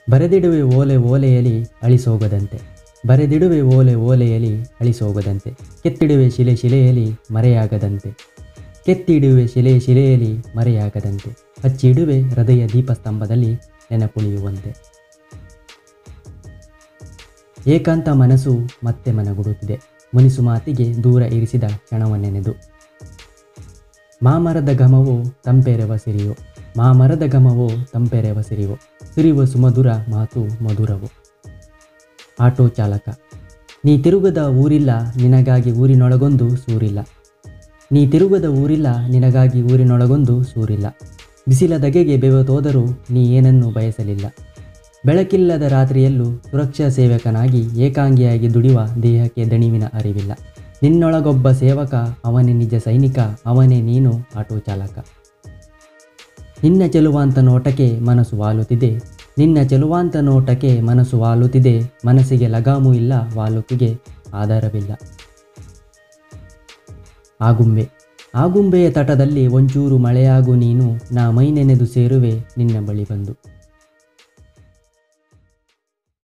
ಬರೆದಿಡುವೆ ಓಲೆ ಓಲೆಯಲಿ ಅಳಿಸೋಗದಂತೆ ಬರೆದಿಡುವೆ ಓಲೆ ಓಲೆಯಲಿ ಅಳಿಸೋಗದಂತೆ ಕೆತ್ತಿಡುವೆ ಶಿಲೆ ಶಿಲೆಯಲಿ ಮರೆಯಾಗದಂತೆ ಕೆತ್ತಿಡುವೆ ಶಿಲೆ ಶಿಲೆಯಲಿ ಮರೆಯಾಗದಂತೆ ಹಚ್ಚಿಡುವೆ ಹೃದಯ ದೀಪಸ್ತಂಭದಲ್ಲಿ ನೆನಪುಳಿಯುವಂತೆ ಏಕಾಂತ ಮನಸ್ಸು ಮತ್ತೆ ಮನಗುಡುತ್ತಿದೆ ಮುನಿಸು ಮಾತಿಗೆ ದೂರ ಇರಿಸಿದ ಕ್ಷಣವನ್ನೆನೆದು ಮಾಮರದ ಘಮವು ತಂಪೆರೆವ ಸಿರಿಯು ಮಾಮರದ ಘಮವು ತಂಪೆರೆವ ಸಿರಿವು ಸಿರಿವ ಸುಮಧುರ ಮಾತು ಮಧುರವು ಆಟೋ ಚಾಲಕ ನೀ ತಿರುಗದ ಊರಿಲ್ಲ ನಿನಗಾಗಿ ಊರಿನೊಳಗೊಂದು ಸೂರಿಲ್ಲ ನೀ ತಿರುಗದ ಊರಿಲ್ಲ ನಿನಗಾಗಿ ಊರಿನೊಳಗೊಂದು ಸೂರಿಲ್ಲ ಬಿಸಿಲ ದಗೆಗೆ ಬೆವತೋದರೂ ನೀ ಏನನ್ನೂ ಬಯಸಲಿಲ್ಲ ಬೆಳಕಿಲ್ಲದ ರಾತ್ರಿಯಲ್ಲೂ ಸುರಕ್ಷಾ ಸೇವಕನಾಗಿ ಏಕಾಂಗಿಯಾಗಿ ದುಡಿಯುವ ದೇಹಕ್ಕೆ ದಣಿವಿನ ಅರಿವಿಲ್ಲ ನಿನ್ನೊಳಗೊಬ್ಬ ಸೇವಕ ಅವನೇ ನಿಜ ಸೈನಿಕ ಅವನೇ ನೀನು ಆಟೋ ಚಾಲಕ ನಿನ್ನ ಚೆಲುವಾಂತ ನೋಟಕ್ಕೆ ಮನಸ್ಸು ವಾಲುತ್ತಿದೆ ನಿನ್ನ ಚೆಲುವಾಂತ ನೋಟಕ್ಕೆ ಮನಸ್ಸು ವಾಲುತ್ತಿದೆ ಮನಸ್ಸಿಗೆ ಲಗಾಮು ಇಲ್ಲ ವಾಲುಕಿಗೆ ಆಧಾರವಿಲ್ಲ ಆಗುಂಬೆ ಆಗುಂಬೆಯ ತಟದಲ್ಲಿ ಒಂಚೂರು ಮಳೆಯಾಗು ನೀನು ನಾ ಮೈ ನೆನೆದು ಸೇರುವೆ ನಿನ್ನ ಬಳಿ ಬಂದು